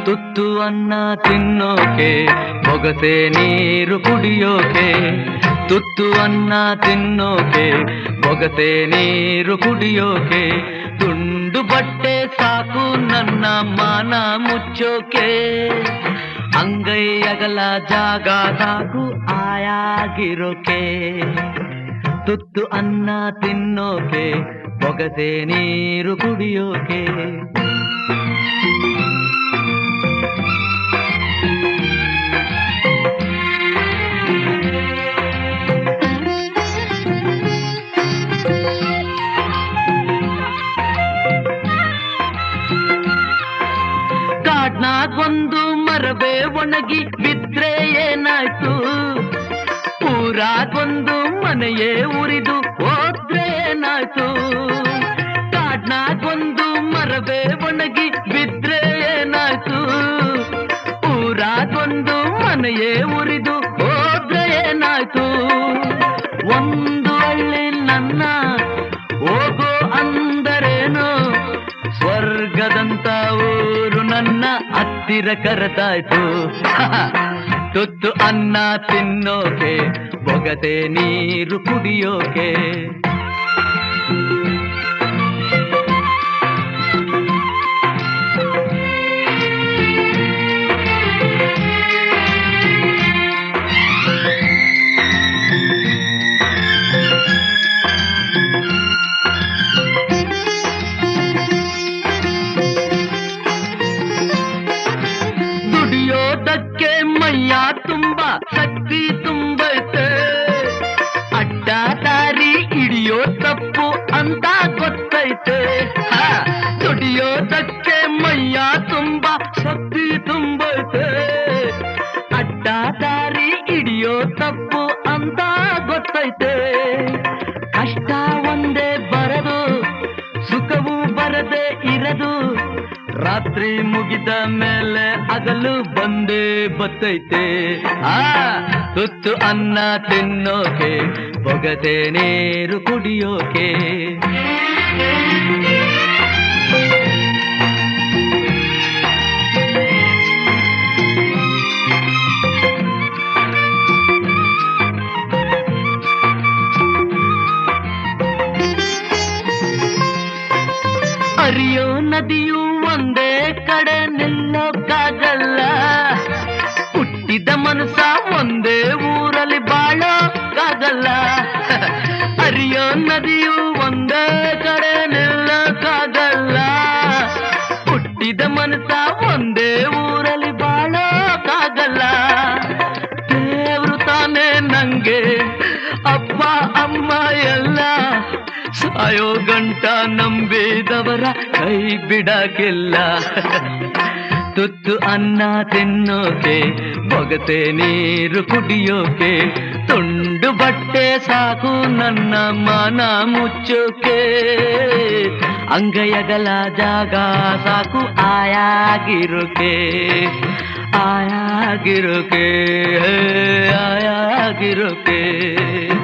ತುತ್ತು ಅನ್ನ ತಿನ್ನೋಕೆ ಬೊಗಸೆ ನೀರು ಕುಡಿಯೋಕೆ ತುತ್ತು ಅನ್ನ ತಿನ್ನೋಕೆ ಬೊಗಸೆ ನೀರು ಕುಡಿಯೋಕೆ ತುಂಡು ಬಟ್ಟೆ ಸಾಕು ನನ್ನ ಮಾನ ಮುಚ್ಚೋಕೆ ಅಂಗೈ ಅಗಲ ಜಾಗ ಸಾಕು ಆಯಾಗಿರೋಕೆ ತುತ್ತು ಅನ್ನ ತಿನ್ನೋಕೆ ಬೊಗಸೆ ನೀರು ಕುಡಿಯೋಕೆ ಕಾಡ್ನಾಗೊಂದು ಮರವೇ ಒಣಗಿ ಬಿದ್ರೆ ಏನಾಯ್ತು ಊರಾಗೊಂದು ಮನೆಯೇ ಉರಿದು ಹೋದ್ರೆ ಏನಾಯ್ತು ಕಾಡ್ನಾಗೊಂದು ಮರವೇ ಒಣಗಿ ಬಿದ್ರೆ ಏನಾಯ್ತು ಊರಾಗೊಂದು ಮನೆಯೇ ಉರಿದು ಹೋದ್ರೆ ಏನಾಯ್ತು ಒಂದು ಹಳ್ಳಿ ನನ್ನ ಹೋಗೋ ಅಂದರೇನು ಸ್ವರ್ಗದಂತ ಊರು ನನ್ನ ಹತ್ತಿರ ಕರೆತಾಯ್ತು ತುತ್ತು ಅನ್ನ ತಿನ್ನೋಕೆ ಬೊಗತೆ ನೀರು ಕುಡಿಯೋಕೆ ದುಡಿಯೋದಕ್ಕೆ ಮೈಯ ತುಂಬ ಶಕ್ತಿ ತುಂಬೈತೆ ಅಡ್ಡ ದಾರಿ ಹಿಡಿಯೋ ತಪ್ಪು ಅಂತ ಗೊತ್ತೈತೆ ಹಾ, ದುಡಿಯೋದಕ್ಕೆ ಮೈಯ ತುಂಬ ಶಕ್ತಿ ತುಂಬೈತೆ ಅಡ್ಡ ದಾರಿ ಹಿಡಿಯೋ ತಪ್ಪು ಅಂತ ಗೊತ್ತೈತೆ ಕಷ್ಟ ಒಂದೇ ಬರದು ಸುಖವು ಬರದೆ ಇರದು ರಾತ್ರಿ ಮುಗಿದ ಮೇಲೆ ಹಗಲು ಬಂದೇ ಬತ್ತೈತೆ ಆ ತುತ್ತು ಅನ್ನ ತಿನ್ನೋಕೆ ಬೊಗತೆ ನೀರು ಕುಡಿಯೋಕೆ ಹರಿಯೋ ನದಿಯು ಒಂದೇ ಕಡೆ ನಿಲ್ಲೋಕ್ಕಾಗಲ್ಲ ಹುಟ್ಟಿದ ಮನಸ್ಸ ಒಂದೇ ಊರಲ್ಲಿ ಬಾಳೋಕ್ಕಾಗಲ್ಲ ಹರಿಯೋ ನದಿಯು ಒಂದೇ ಕಡೆ ನಿಲ್ಲೋಕ್ಕಾಗಲ್ಲ ಹುಟ್ಟಿದ ಮನಸ್ಸ ಒಂದೇ ಊರಲ್ಲಿ ಬಾಳೋಕ್ಕಾಗಲ್ಲ ದೇವ್ರು ತಾನೇ ನಂಗೆ ಅಪ್ಪ ಅಮ್ಮ ಎಲ್ಲ ಸಾಯೋ ಗಂಟ ನಂಬಿದವರ ಕೈ ಬಿಡಕ್ಕಿಲ್ಲ ತುತ್ತು ಅನ್ನ ತಿನ್ನೋಕೆ ಬೊಗತೆ ನೀರು ಕುಡಿಯೋಕೆ ತುಂಡು ಬಟ್ಟೆ ಸಾಕು ನನ್ನ ಮನ ಮುಚ್ಚೋಕೆ ಅಂಗೈಯಗಲ ಜಾಗ ಸಾಕು ಆಯಾಗಿರೋಕೆ ಆಯಾಗಿರೋಕೆ ಆಯಾಗಿರೋಕೆ